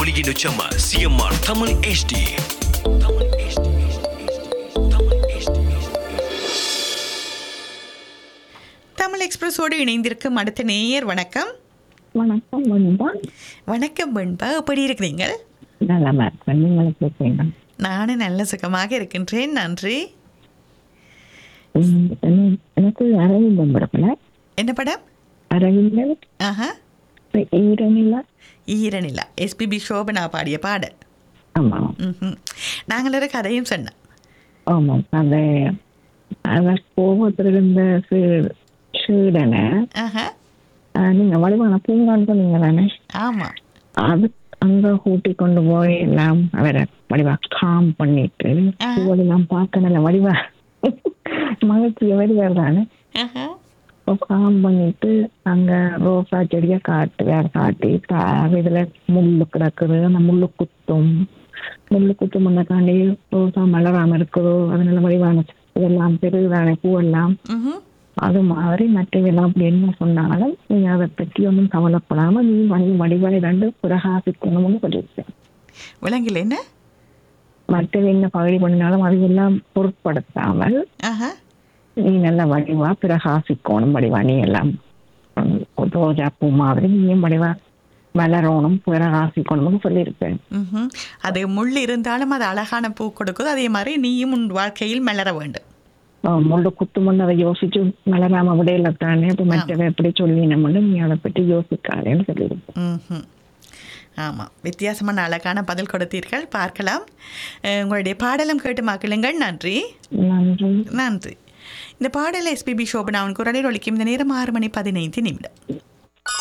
ஒளியின் உச்சமா CMR Tamil HD Tamil HD Tamil HD Tamil எக்ஸ்பிரஸோடு இணைந்திருக்கும் அடுத்த நேயர் வணக்கம் வணக்கம் முன்பா வணக்கம் வெண்பா எப்படி இருக்கிறீங்க நலமா இருக்கேன் நீங்களும் கேட்குறீங்க நானும் நல்ல சுகமாக இருக்கின்றேன் நன்றி எனக்கு அரவிந்தம் படத்துல என்ன படம் அரவிந்தன் ஆஹா ஈரநிலா ஈரநிலா எஸ்பிபி சோபனா பாடிய பாடல் ஆமாம் ம்ஹும். நாங்கள் ஒரு கதையும் சொன்னோம் ஆமாம் அந்த அவர் கோபத்தில் இருந்த சீ- சீடனை ஆஹா அஹ், நீங்க வடிவான பூங்கான்னு சொன்னீங்க தானே ஆமாம் அது அங்க கூட்டி கொண்டு போய் எல்லாம் அவரை வடிவா காம் பண்ணிட்டு ஆ. எல்லாம் பார்க்க நல்ல வடிவா மகிழ்ச்சிய வடிவார் தானே ஆஹா காம் பண்ணிட்டு அங்க ரோசா செடியை காட்டு வேற காட்டி கா- இதுல முள்ளு கிடக்குது அந்த முள்ளு குத்தும் முள்ளு குத்தும் முன்னக்காண்டி ரோசா மலராம இருக்குதோ அதனால வடிவான இதெல்லாம் பெருதானே பூவெல்லாம் ம்ஹும். அது மாதிரி மற்றவெல்லாம் அப்படி என்ன சொன்னாலும் நீ அதை பற்றி ஒன்றும் கவலைப்படாம நீ வந்து வடிவாய் ரெண்டு பிரகாசிக்கணும்னு சொல்லியிருக்கேன் விளங்கல என்ன மற்றவ என்ன பகுதி பண்ணினாலும் அதையெல்லாம் பொருட்படுத்தாமல் ஆஹா நீ நல்ல வடிவா பிரகாசிக்கணும் வடிவா நீ எல்லாம் உம், ரோஜா பூ மாதிரி நீயும் வடிவா மலரணும் பிரகாசிக்கணும்னு சொல்லியிருப்பேன் ம்ஹும். அது முள் இருந்தாலும் அது அழகான பூ கொடுக்குது அதே மாதிரி நீயும் உன் வாழ்க்கையில் மலர வேண்டும் அஹ் முள்ளு குத்து முன்னு அதை யோசிச்சு மலராம விடையில தானே இப்போ மற்றவ எப்படி சொல்லினோம்னு நீ அதை பற்றி யோசிக்காதேன்னு சொல்லியிருப்பேன் ம்ஹும். ஆமாம் வித்தியாசமான அழகான பதில் கொடுத்தீர்கள் பார்க்கலாம் அஹ், உங்களுடைய பாடலும் கேட்டு மக்களுங்கள் நன்றி நன்றி நன்றி இந்த பாடல் எஸ்பிபி சோபனாவின் குரலில் ஒலிக்கும் இந்த நேரம் ஆறு மணி பதினைந்து நிமிடம்